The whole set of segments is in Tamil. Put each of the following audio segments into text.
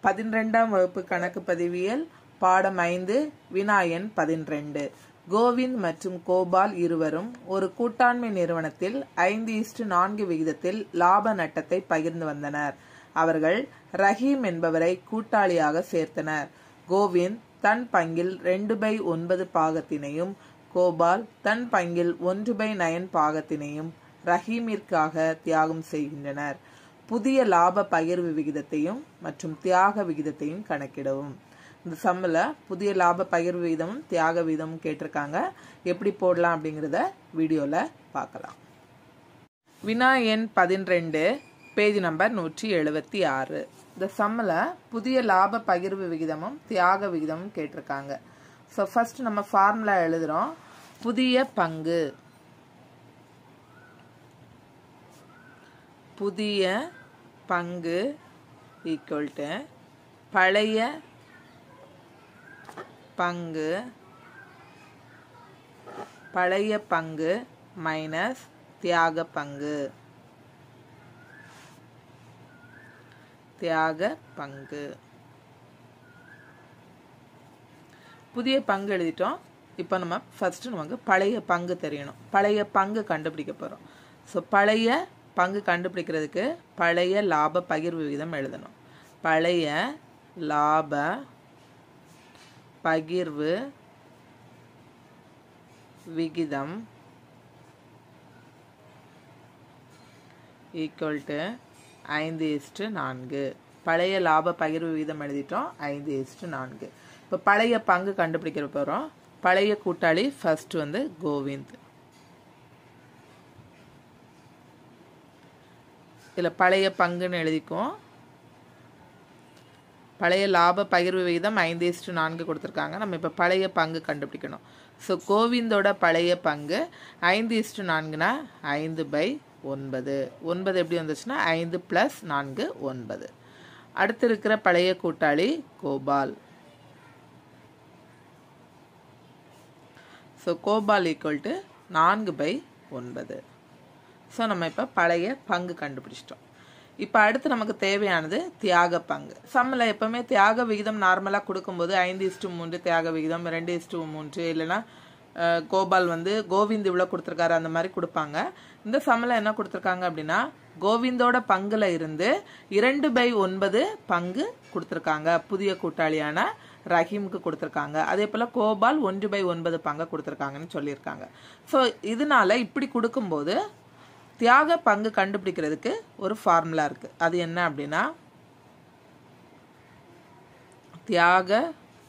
பதினிரெண்டாம் வகுப்பு கணக்கு பதிவியல் பாடம் ஐந்து வினாயன் பதினிரெண்டு கோவிந்த் மற்றும் கோபால் இருவரும் ஒரு கூட்டாண்மை நிறுவனத்தில் ஐந்து இஸ்டு நான்கு விகிதத்தில் லாப நட்டத்தை பகிர்ந்து வந்தனர் அவர்கள் ரஹீம் என்பவரை கூட்டாளியாக சேர்த்தனர் கோவிந்த் தன் பங்கில் ரெண்டு பை ஒன்பது பாகத்தினையும் கோபால் தன் பங்கில் ஒன்று பை நயன் பாகத்தினையும் ரஹீமிற்காக தியாகம் செய்கின்றனர் புதிய லாப பகிர்வு விகிதத்தையும் மற்றும் தியாக விகிதத்தையும் கணக்கிடவும் இந்த சம்மில் புதிய லாப பகிர்வு விகிதமும் தியாக விகிதமும் கேட்டிருக்காங்க எப்படி போடலாம் அப்படிங்கிறத வீடியோவில் பார்க்கலாம் வினா எண் பதினெண்டு பேஜ் நம்பர் நூற்றி எழுபத்தி ஆறு இந்த சம்மில் புதிய லாப பகிர்வு விகிதமும் தியாக விகிதமும் கேட்டிருக்காங்க ஸோ ஃபர்ஸ்ட் நம்ம ஃபார்முலா எழுதுகிறோம் புதிய பங்கு புதிய பங்கு ஈக்குவல் டு பழைய பங்கு பழைய பங்கு மைனஸ் தியாக பங்கு தியாக பங்கு புதிய பங்கு எழுதிட்டோம் இப்போ நம்ம ஃபர்ஸ்ட் நமக்கு பழைய பங்கு தெரியணும் பழைய பங்கு கண்டுபிடிக்க போகிறோம் ஸோ பழைய பங்கு கண்டுபிடிக்கிறதுக்கு பழைய லாப பகிர்வு விகிதம் எழுதணும் பழைய லாப பகிர்வு விகிதம் ஈக்குவல் டு ஐந்து இஸ்டு நான்கு பழைய லாப பகிர்வு விகிதம் எழுதிட்டோம் ஐந்து இஸ்டு நான்கு இப்போ பழைய பங்கு கண்டுபிடிக்கிற போகிறோம் பழைய கூட்டாளி ஃபர்ஸ்ட் வந்து கோவிந்த் இதில் பழைய பங்குன்னு எழுதிக்குவோம் பழைய லாப பகிர்வு விகிதம் ஐந்து இஸ்டு நான்கு கொடுத்துருக்காங்க நம்ம இப்போ பழைய பங்கு கண்டுபிடிக்கணும் ஸோ கோவிந்தோட பழைய பங்கு ஐந்து இஸ்டு நான்குனா ஐந்து பை ஒன்பது ஒன்பது எப்படி வந்துச்சுன்னா ஐந்து ப்ளஸ் நான்கு ஒன்பது அடுத்து இருக்கிற பழைய கூட்டாளி Gopal so Gopal equal to நான்கு பை ஒன்பது ஸோ நம்ம இப்போ பழைய பங்கு கண்டுபிடிச்சிட்டோம் இப்போ அடுத்து நமக்கு தேவையானது தியாக பங்கு சம்மில் எப்போவுமே தியாக விகிதம் நார்மலாக கொடுக்கும்போது ஐந்து இஸ்டு மூன்று தியாக விகிதம் ரெண்டு இஸ்டு மூன்று இல்லைன்னா கோபால் வந்து கோவிந்த் இவ்வளோ கொடுத்துருக்காரு அந்த மாதிரி கொடுப்பாங்க இந்த சம்மில் என்ன கொடுத்துருக்காங்க அப்படின்னா கோவிந்தோட பங்குல இருந்து இரண்டு பை ஒன்பது பங்கு கொடுத்துருக்காங்க புதிய கூட்டாளியான ரஹீமுக்கு கொடுத்துருக்காங்க அதே போல் கோபால் ஒன்று பை ஒன்பது பங்கு கொடுத்துருக்காங்கன்னு சொல்லியிருக்காங்க ஸோ இதனால இப்படி கொடுக்கும்போது தியாக பங்கு கண்டுபிடிக்கிறதுக்கு ஒரு ஃபார்முலா இருக்கு அது என்ன அப்படின்னா தியாக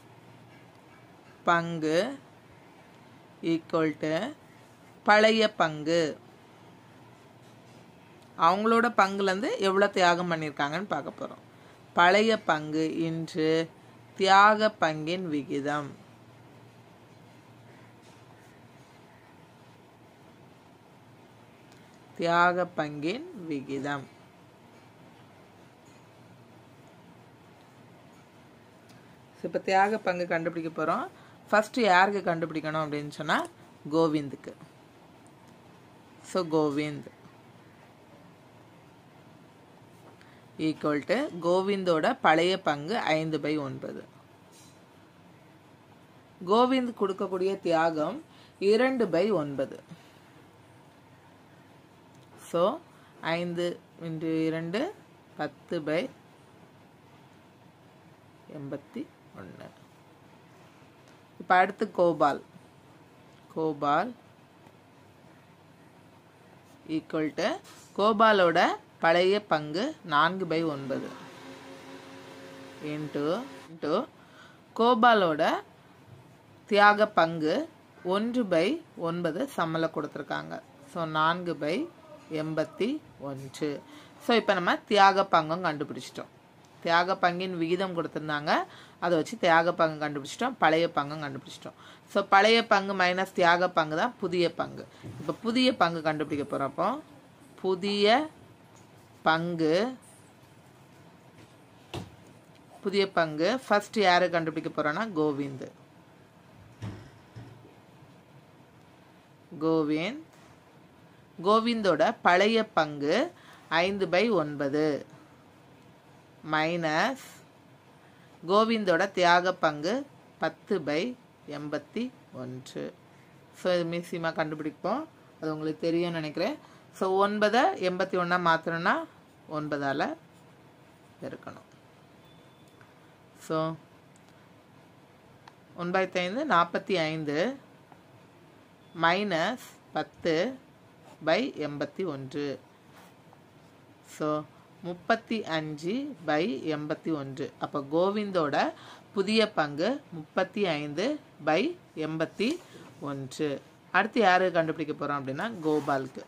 பங்கு ஈக்குவல் டு பழைய பங்கு அவங்களோட பங்குலேருந்து எவ்வளோ தியாகம் பண்ணியிருக்காங்கன்னு பார்க்க போகிறோம் பழைய பங்கு இன்று தியாக பங்கின் விகிதம் தியாக பங்கின் விகிதம் இப்போ தியாக பங்கு கண்டுபிடிக்க போகிறோம் ஃபஸ்ட்டு யாருக்கு கண்டுபிடிக்கணும் அப்படின்னு சொன்னால் கோவிந்துக்கு ஸோ கோவிந்த் ஈக்குவல் டு கோவிந்தோட பழைய பங்கு ஐந்து பை ஒன்பது கோவிந்த் கொடுக்கக்கூடிய தியாகம் இரண்டு பை ஒன்பது ஸோ ஐந்து இன்று இரண்டு பத்து பை எண்பத்தி ஒன்று இப்போ அடுத்து கோபால் கோபால் ஈக்குவல் டு கோபாலோட பழைய பங்கு நான்கு பை ஒன்பது இன்ட்டு இன்ட்டு கோபாலோட தியாக பங்கு ஒன்று பை ஒன்பது சம்மலை கொடுத்துருக்காங்க ஸோ நான்கு பை எண்பத்தி ஒன்று ஸோ இப்போ நம்ம தியாக பங்கும் கண்டுபிடிச்சிட்டோம் தியாக பங்கின் விகிதம் கொடுத்துருந்தாங்க அதை வச்சு தியாக பங்கு கண்டுபிடிச்சிட்டோம் பழைய பங்கும் கண்டுபிடிச்சிட்டோம் ஸோ பழைய பங்கு மைனஸ் தியாக பங்கு தான் புதிய பங்கு இப்போ புதிய பங்கு கண்டுபிடிக்க போகிறப்போ புதிய பங்கு புதிய பங்கு ஃபர்ஸ்ட் யாரு கண்டுபிடிக்க போறோம்னா கோவிந்த் கோவிந்த் கோவிந்தோட பழைய பங்கு ஐந்து பை ஒன்பது மைனஸ் கோவிந்தோட தியாக பங்கு பத்து பை எண்பத்தி ஒன்று ஸோ இது மியூசியமாக கண்டுபிடிப்போம் அது உங்களுக்கு தெரியும்னு நினைக்கிறேன் ஸோ ஒன்பதை எண்பத்தி ஒன்றா மாற்றணும்னா ஒன்பதால் பெருக்கணும் ஸோ ஒன்பதாயிரத்தி ஐந்து நாற்பத்தி ஐந்து மைனஸ் பத்து பை எண்பத்தி ஒன்று ஸோ முப்பத்தி அஞ்சு பை எண்பத்தி ஒன்று அப்போ கோவிந்தோட புதிய பங்கு முப்பத்தி ஐந்து பை எண்பத்தி ஒன்று அடுத்து யாரு கண்டுபிடிக்க போகிறோம் அப்படின்னா கோபாலுக்கு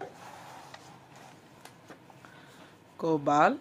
கோபால்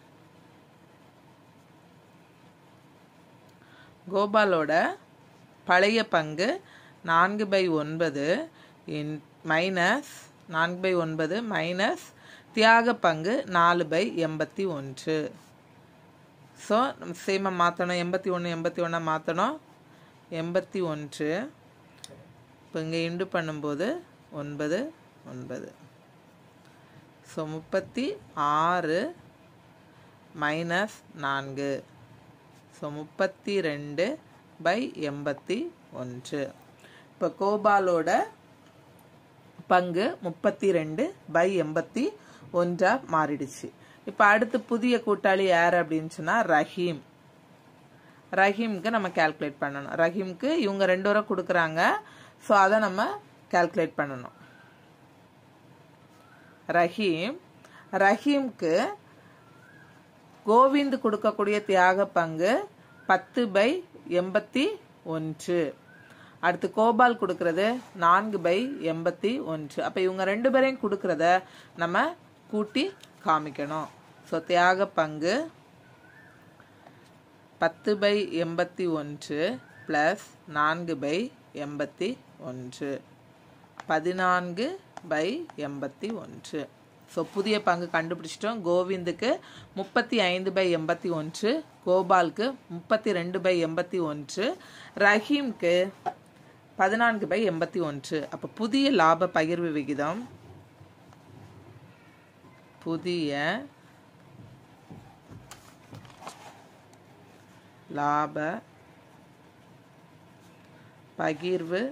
கோபாலோட பழைய பங்கு நான்கு பை ஒன்பது இன் மைனஸ் நான்கு பை ஒன்பது மைனஸ் தியாக பங்கு நாலு பை எண்பத்தி ஒன்று ஸோ நம்ம சேமாக மாற்றணும் எண்பத்தி ஒன்று எண்பத்தி ஒன்றா மாற்றணும் எண்பத்தி ஒன்று இப்போ இங்கே இண்டு பண்ணும்போது ஒன்பது ஒன்பது ஸோ முப்பத்தி ஆறு மைனஸ் நான்கு ஸோ முப்பத்தி ரெண்டு பை எண்பத்தி ஒன்று இப்போ கோபாலோட பங்கு முப்பத்தி ரெண்டு பை எண்பத்தி ஒன்றா மாறிடுச்சு இப்போ அடுத்து புதிய கூட்டாளி யார் அப்படின்னு சொன்னால் ரஹீம் ரஹீம்க்கு நம்ம கால்குலேட் பண்ணணும் ரஹீம்க்கு இவங்க ரெண்டு வரை கொடுக்குறாங்க ஸோ அதை நம்ம கால்குலேட் பண்ணணும் ரஹீம் ரஹீம்க்கு கோவிந்த் கொடுக்கக்கூடிய தியாக பங்கு பத்து பை எண்பத்தி ஒன்று அடுத்து கோபால் கொடுக்கறது நான்கு பை எண்பத்தி ஒன்று அப்போ இவங்க ரெண்டு பேரையும் கொடுக்கறத நம்ம கூட்டி காமிக்கணும் ஸோ தியாக பங்கு பத்து பை எண்பத்தி ஒன்று ப்ளஸ் நான்கு பை எண்பத்தி ஒன்று பதினான்கு பை எண்பத்தி ஒன்று ஸோ புதிய பங்கு கண்டுபிடிச்சிட்டோம் கோவிந்துக்கு முப்பத்தி ஐந்து பை எண்பத்தி ஒன்று கோபாலுக்கு முப்பத்தி ரெண்டு பை எண்பத்தி ஒன்று ரஹீம்க்கு பதினான்கு பை எண்பத்தி ஒன்று அப்போ புதிய லாப பகிர்வு விகிதம் புதிய லாப பகிர்வு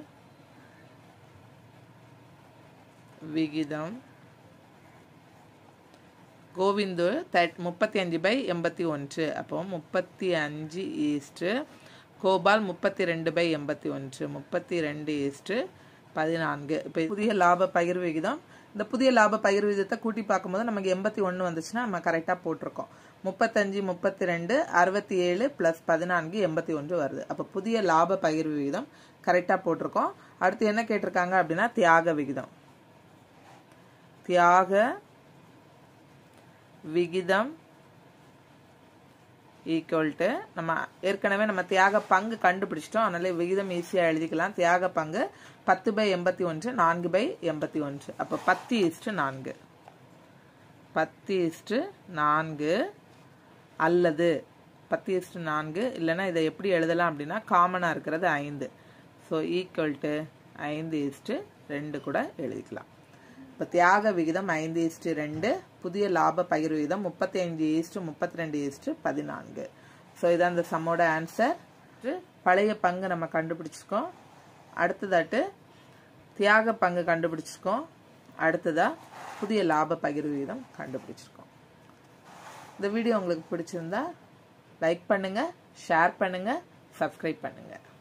விகிதம் கோவிந்து தட் முப்பத்தி அஞ்சு பை எண்பத்தி ஒன்று அப்போ முப்பத்தி அஞ்சு ஈஸ்ட்டு கோபால் முப்பத்தி ரெண்டு பை எண்பத்தி ஒன்று முப்பத்தி ரெண்டு ஈஸ்ட்டு பதினான்கு இப்போ புதிய லாப பகிர்வு விகிதம் இந்த புதிய லாப பகிர்வு விகிதத்தை கூட்டி பார்க்கும்போது நமக்கு எண்பத்தி ஒன்று வந்துச்சுன்னா நம்ம கரெக்டாக போட்டிருக்கோம் முப்பத்தஞ்சு முப்பத்தி ரெண்டு அறுபத்தி ஏழு ப்ளஸ் பதினான்கு எண்பத்தி ஒன்று வருது அப்போ புதிய லாப பகிர்வு விகிதம் கரெக்டாக போட்டிருக்கோம் அடுத்து என்ன கேட்டிருக்காங்க அப்படின்னா தியாக விகிதம் தியாக விகிதம் ஈக்குவல் டு நம்ம ஏற்கனவே நம்ம தியாக பங்கு கண்டுபிடிச்சிட்டோம் அதனால விகிதம் ஈஸியாக எழுதிக்கலாம் தியாக பங்கு பத்து பை எண்பத்தி ஒன்று நான்கு பை எண்பத்தி ஒன்று அப்போ பத்து ஈஸ்ட்டு நான்கு பத்து ஈஸ்ட்டு நான்கு அல்லது பத்து ஈஸ்ட்டு நான்கு இல்லைன்னா இதை எப்படி எழுதலாம் அப்படின்னா காமனாக இருக்கிறது ஐந்து ஸோ ஈக்குவல் டு ஐந்து ஈஸ்ட்டு ரெண்டு கூட எழுதிக்கலாம் இப்போ தியாக விகிதம் ஐந்து ஈஸ்ட்டு ரெண்டு புதிய லாப பகிர்வு விகிதம் முப்பத்தி அஞ்சு ஈஸ்ட்டு முப்பத்தி ரெண்டு ஈஸ்ட்டு பதினான்கு ஸோ இதான் அந்த சம்மோட ஆன்சர் பழைய பங்கு நம்ம கண்டுபிடிச்சிருக்கோம் அடுத்ததாட்டு தியாக பங்கு கண்டுபிடிச்சிருக்கோம் அடுத்ததா புதிய லாப பகிர்வு விகிதம் கண்டுபிடிச்சிருக்கோம் இந்த வீடியோ உங்களுக்கு பிடிச்சிருந்தா லைக் பண்ணுங்க ஷேர் பண்ணுங்க சப்ஸ்கிரைப் பண்ணுங்க